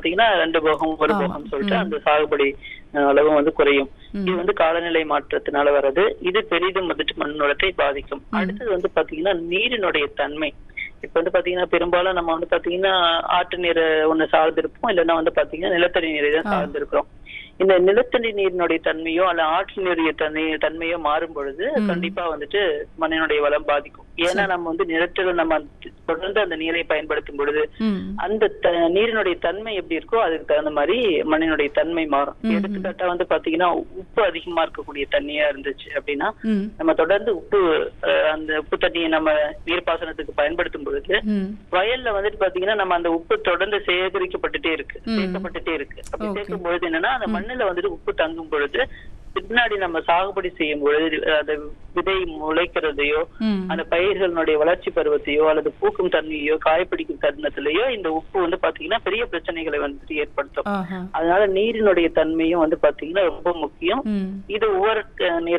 பாத்தீங்கன்னா ரெண்டு போகம் ஒரு ஆமா. போகம் சொல்லிட்டு ம். அந்த சாகுபடி அஹ், அளவும் வந்து குறையும் ம். இது வந்து காலநிலை மாற்றத்தினால வர்றது இது பெரிதும் வந்துட்டு மண் வளத்தை பாதிக்கும் அடுத்தது வந்து பாத்தீங்கன்னா நீரினுடைய தன்மை இப்ப வந்து பாத்தீங்கன்னா பெரும்பாலும் நம்ம வந்து பாத்தீங்கன்னா ஆற்று நீரை ஒண்ணு சார்ந்திருப்போம் இல்லைன்னா வந்து பாத்தீங்கன்னா நிலத்தடி நீரை தான் ஆ. சார்ந்திருக்கிறோம் இந்த நிலத்தடி நீரினுடைய தன்மையோ அல்ல ஆற்று நீருடைய தன்மை தன்மையோ மாறும் பொழுது ம். கண்டிப்பா வந்துட்டு மண்ணினுடைய வளம் பாதிக்கும் ஏன்னா நம்ம வந்து நிலத்துல நம்ம தொடர்ந்து அந்த நீரை பயன்படுத்தும் பொழுது ம். அந்த த- நீரினுடைய தன்மை எப்படி இருக்கோ அதுக்கு தகுந்த மாதிரி மண்ணினுடைய தன்மை மாறும் ம். எடுத்துக்காட்டா வந்து பாத்தீங்கன்னா உப்பு அதிகமா இருக்கக்கூடிய தண்ணியா இருந்துச்சு அப்படின்னா ம். நம்ம தொடர்ந்து உப்பு அஹ், அந்த உப்பு தண்ணியை நம்ம நீர்ப்பாசனத்துக்கு பயன்படுத்தும் பொழுது ம். வயல்ல வந்துட்டு பாத்தீங்கன்னா நம்ம அந்த உப்பு தொடர்ந்து சேகரிக்கப்பட்டுட்டே இருக்கு ம். சேர்க்கப்பட்டுட்டே இருக்கு அப்படி Okay. சேர்க்கும் பொழுது என்னன்னா அந்த மண்ணுல வந்துட்டு உப்பு தங்கும் பொழுது பின்னாடி நம்ம சாகுபடி செய்யும் பொழுது அந்த விதை முளைக்கிறதையோ ம். அந்த பயிர்களுடைய வளர்ச்சி பருவத்தையோ அல்லது பூக்கும் தன்மையோ காய்பிடிக்கும் தருணத்திலேயோ இந்த உப்பு வந்து பாத்தீங்கன்னா பெரிய பிரச்சனைகளை வந்துட்டு ஏற்படுத்தும் ஆஹா. அதனால நீரினுடைய தன்மையும் வந்து பாத்தீங்கன்னா ரொம்ப முக்கியம் ம். இது ஒவ்வொரு க- நீர்